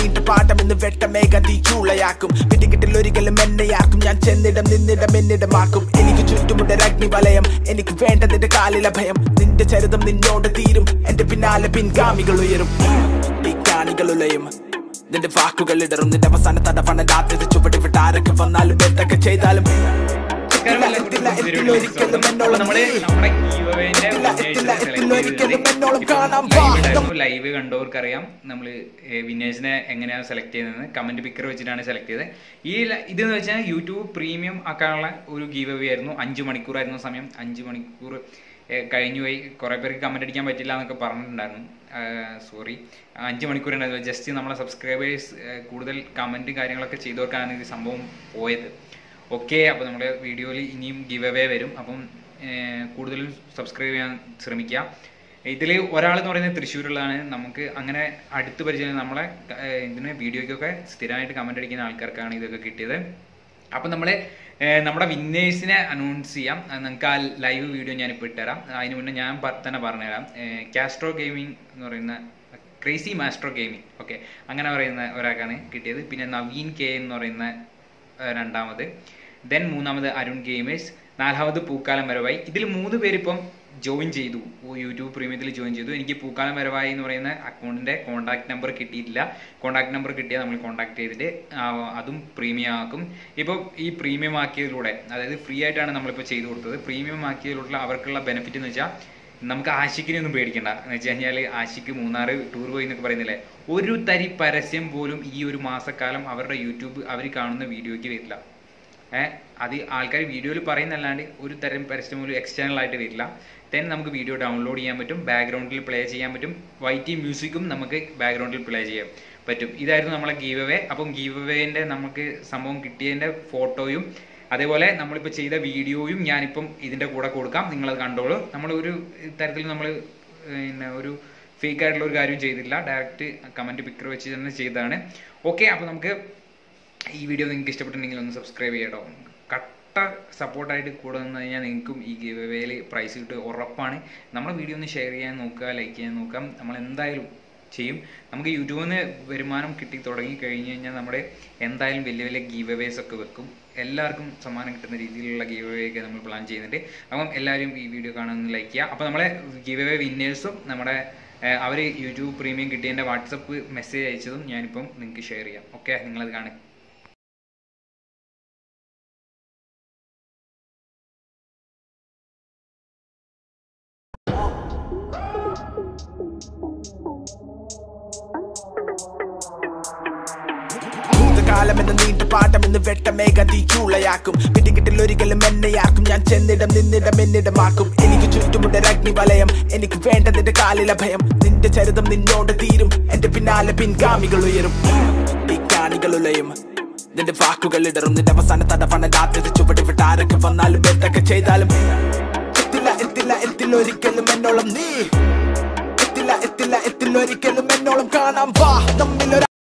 നീണ്ട പാഠം ഇന്ന് വെട്ടമേഘ തീ ചൂളയാക്കും പിടികിട്ടിൽ ഒരിക്കലും എന്നെയാക്കും ഞാൻ ചെന്നിടം നിന്നിടം എന്നിടമാക്കും എനിക്ക് ചുറ്റുമുണ്ട് അഗ്നി വലയം എനിക്ക് വേണ്ടതിന്റെ കാലില ഭയം നിന്റെ ചരിതം നിന്നോട് തീരും എന്റെ പിന്നാലെ പിൻഗാമികൾ ഉയരും ഈ കാണികൾ ഉലയും നിന്റെ വാക്കുകൾ ഇടറും നിന്റെ അവസാന തടവണ രാത്രി ചുവടി വിട്ട് ആരൊക്കെ വന്നാലും എന്തൊക്കെ ചെയ്താലും എത്തില്ല, എത്തില്ല, എത്തില്ല ഒരിക്കലും എന്നോളം നമ്മള് നീ. നമ്മുടെ ഗീവവേന്റെ എത്തില്ല, എത്തില്ല, എത്തില്ല ഒരിക്കലും എന്നോളം കാണാൻ വാ. ലൈവ് കണ്ടവർക്കറിയാം നമ്മൾ വിന്നേഴ്സിനെ എങ്ങനെയാണ് സെലക്ട് ചെയ്യുന്നത് കമന്റ് പിക്കർ വെച്ചിട്ടാണ് സെലക്ട് ചെയ്തത് ഈ ല- ഇതെന്ന് വെച്ചാൽ യൂട്യൂബ് പ്രീമിയം ആക്കാനുള്ള ഒരു ഗീവ് അവേ ആയിരുന്നു അഞ്ച് മണിക്കൂറായിരുന്നു സമയം അഞ്ച് മണിക്കൂർ ഏഹ്, കഴിഞ്ഞു പോയി കുറെ പേർക്ക് കമന്റ് അടിക്കാൻ പറ്റില്ല എന്നൊക്കെ പറഞ്ഞിട്ടുണ്ടായിരുന്നു സോറി അഞ്ച് മണിക്കൂർ ഉണ്ടായിരുന്നു ജസ്റ്റ് നമ്മളെ സബ്സ്ക്രൈബേഴ്സ് കൂടുതൽ കമന്റ് കാര്യങ്ങളൊക്കെ ചെയ്തവർക്കാണ് ഇത് സംഭവം പോയത് ഓക്കെ അപ്പോൾ നമ്മുടെ വീഡിയോയിൽ ഇനിയും ഗിവ് അവേ വരും അപ്പം ഏഹ്, കൂടുതലും സബ്സ്ക്രൈബ് ചെയ്യാൻ ശ്രമിക്കുക ഇതിൽ ഒരാൾ എന്ന് പറയുന്നത് തൃശ്ശൂരുള്ളതാണ് നമുക്ക് അങ്ങനെ അടുത്ത് പരിചയം നമ്മളെ ഏഹ്, ഇതിന് വീഡിയോയ്ക്കൊക്കെ സ്ഥിരമായിട്ട് കമന്റ് അടിക്കുന്ന ആൾക്കാർക്കാണ് ഇതൊക്കെ കിട്ടിയത് അപ്പം നമ്മൾ നമ്മുടെ വിന്നേഴ്സിനെ അനൗൺസ് ചെയ്യാം അത് നിങ്ങൾക്ക് ആ ലൈവ് വീഡിയോ ഞാൻ ഇപ്പോൾ ഇട്ടുതരാം അതിന് മുന്നേ ഞാൻ പ- തന്നെ പറഞ്ഞുതരാം കാസ്ട്രോ ഗെയിമിംഗ് എന്ന് പറയുന്ന ക്രേസി മാസ്ട്രോ ഗെയിമിംഗ് ഓക്കെ അങ്ങനെ പറയുന്ന ഒരാൾക്കാണ് കിട്ടിയത് പിന്നെ നവീൻ കെ എന്ന് പറയുന്ന ഏഹ് രണ്ടാമത് ദെൻ മൂന്നാമത് അരുൺ ഗെയിമേഴ്സ് നാലാമത് പൂക്കാലം വരവായി ഇതിൽ മൂന്ന് പേരിപ്പം ജോയിൻ ചെയ്തു ഓ, യൂട്യൂബ് പ്രീമിയത്തിൽ ജോയിൻ ചെയ്തു എനിക്ക് പൂക്കാലം വരവായി എന്ന് പറയുന്ന അക്കൗണ്ടിന്റെ കോൺടാക്ട് നമ്പർ കിട്ടിയിട്ടില്ല കോൺടാക്ട് നമ്പർ കിട്ടിയാൽ നമ്മൾ കോൺടാക്ട് ചെയ്തിട്ട് ആ, അതും പ്രീമിയം ആക്കും ഇപ്പോൾ ഈ പ്രീമിയം ആക്കിയതിലൂടെ അതായത് ഫ്രീ ആയിട്ടാണ് നമ്മളിപ്പോൾ ചെയ്തു കൊടുത്തത് പ്രീമിയം ആക്കിയതിലൂടെ അവർക്കുള്ള ബെനിഫിറ്റ് എന്ന് വെച്ചാൽ നമുക്ക് ആഷിക്കിനെ ഒന്നും പേടിക്കണ്ട എന്ന് വെച്ച് കഴിഞ്ഞാൽ ആഷിക്ക് മൂന്നാറ് ടൂർ പോയി എന്നൊക്കെ പറയുന്നില്ലേ ഒരു തരി പരസ്യം പോലും ഈ ഒരു മാസക്കാലം അവരുടെ യൂട്യൂബ് അവർ കാണുന്ന വീഡിയോയ്ക്ക് വരില്ല ഏഹ് അത് ആൾക്കാർ വീഡിയോയിൽ പറയുന്നല്ലാണ്ട് ഒരു തരം പരസ്യം പോലും എക്സ്റ്റേണൽ ആയിട്ട് വരില്ല ദെൻ നമുക്ക് വീഡിയോ ഡൗൺലോഡ് ചെയ്യാൻ പറ്റും ബാക്ക്ഗ്രൗണ്ടിൽ പ്ലേ ചെയ്യാൻ പറ്റും വൈറ്റി മ്യൂസിക്കും നമുക്ക് ബാക്ക്ഗ്രൗണ്ടിൽ പ്ലേ ചെയ്യാൻ പറ്റും ഇതായിരുന്നു നമ്മളെ ഗീവ് അവേ അപ്പം ഗീവ് അവേന്റെ നമുക്ക് സംഭവം കിട്ടിയതിന്റെ ഫോട്ടോയും അതേപോലെ നമ്മളിപ്പോൾ ചെയ്ത വീഡിയോയും ഞാനിപ്പം ഇതിന്റെ കൂടെ കൊടുക്കാം നിങ്ങളത് കണ്ടോളൂ നമ്മൾ ഒരു തരത്തിൽ നമ്മൾ പിന്നെ ഒരു ഫേക്ക് ആയിട്ടുള്ള ഒരു കാര്യം ചെയ്തില്ല ഡയറക്റ്റ് കമന്റ് പിക്ചർ വെച്ച് തന്നെ ചെയ്തതാണ് ഓക്കെ അപ്പോൾ നമുക്ക് ഈ വീഡിയോ നിങ്ങൾക്ക് ഇഷ്ടപ്പെട്ടിട്ടുണ്ടെങ്കിൽ ഒന്ന് സബ്സ്ക്രൈബ് ചെയ്യട്ടോ കട്ട സപ്പോർട്ടായിട്ട് കൂടെ നിന്ന് കഴിഞ്ഞാൽ നിങ്ങൾക്കും ഈ ഗിവ് അവേയിൽ പ്രൈസ് കിട്ടുക ഉറപ്പാണ് നമ്മുടെ വീഡിയോ ഒന്ന് ഷെയർ ചെയ്യാൻ നോക്കുക ലൈക്ക് ചെയ്യാൻ നോക്കാം നമ്മൾ എന്തായാലും ചെയ്യും നമുക്ക് യൂട്യൂബിൽ നിന്ന് വരുമാനം കിട്ടി തുടങ്ങി കഴിഞ്ഞ് കഴിഞ്ഞാൽ നമ്മുടെ എന്തായാലും വലിയ വലിയ ഗീവ് അവേസ് ഒക്കെ വെക്കും എല്ലാവർക്കും സമ്മാനം കിട്ടുന്ന രീതിയിലുള്ള ഗീവ് അവേ ഒക്കെ നമ്മൾ പ്ലാൻ ചെയ്യുന്നുണ്ട് അപ്പം എല്ലാവരും ഈ വീഡിയോ കാണാൻ ലൈക്ക് ചെയ്യുക അപ്പോൾ നമ്മളെ ഗീവ് അവേ വിന്നേഴ്സും നമ്മുടെ അവർ യൂട്യൂബ് പ്രീമിയം കിട്ടിയതിൻ്റെ വാട്സപ്പ് മെസ്സേജ് അയച്ചതും ഞാനിപ്പം നിങ്ങൾക്ക് ഷെയർ ചെയ്യാം ഓക്കെ നിങ്ങളത് കാണുക ഭൂതകാലം എന്ന നീണ്ട പാഠം ഇന്ന് വെട്ടമേഘ തീ ചൂളയാക്കും പിടികിട്ടിൽ ഒരിക്കലും എന്നെയാക്കും ഞാൻ ചെന്നിടം നിന്നിടം എന്നിടമാക്കും എനിക്ക് ചുറ്റുമുണ്ട് അഗ്നി വലയം എനിക്ക് വേണ്ടതിന്റെ കാലില ഭയം നിന്റെ ചരിതം നിന്നോട് തീരും എന്റെ പിന്നാലെ പിൻഗാമികൾ ഉയരും ഈ കാണികൾ ഉലയും നിന്റെ വാക്കുകൾ ഇടറും നിന്റെ അവസാന തടവണ രാത്രി ചുവടി വിട്ട് ആരൊക്കെ വന്നാലും എന്തൊക്കെ ചെയ്താലും എത്തില്ല എത്തില്ല എത്തില്ല ഒരിക്കലും എന്നോളം നീ എത്തില്ല എത്തില്ല എത്തില്ല ഒരിക്കലും എന്നോളം കാണാൻ വാ നമ്മിലൊരു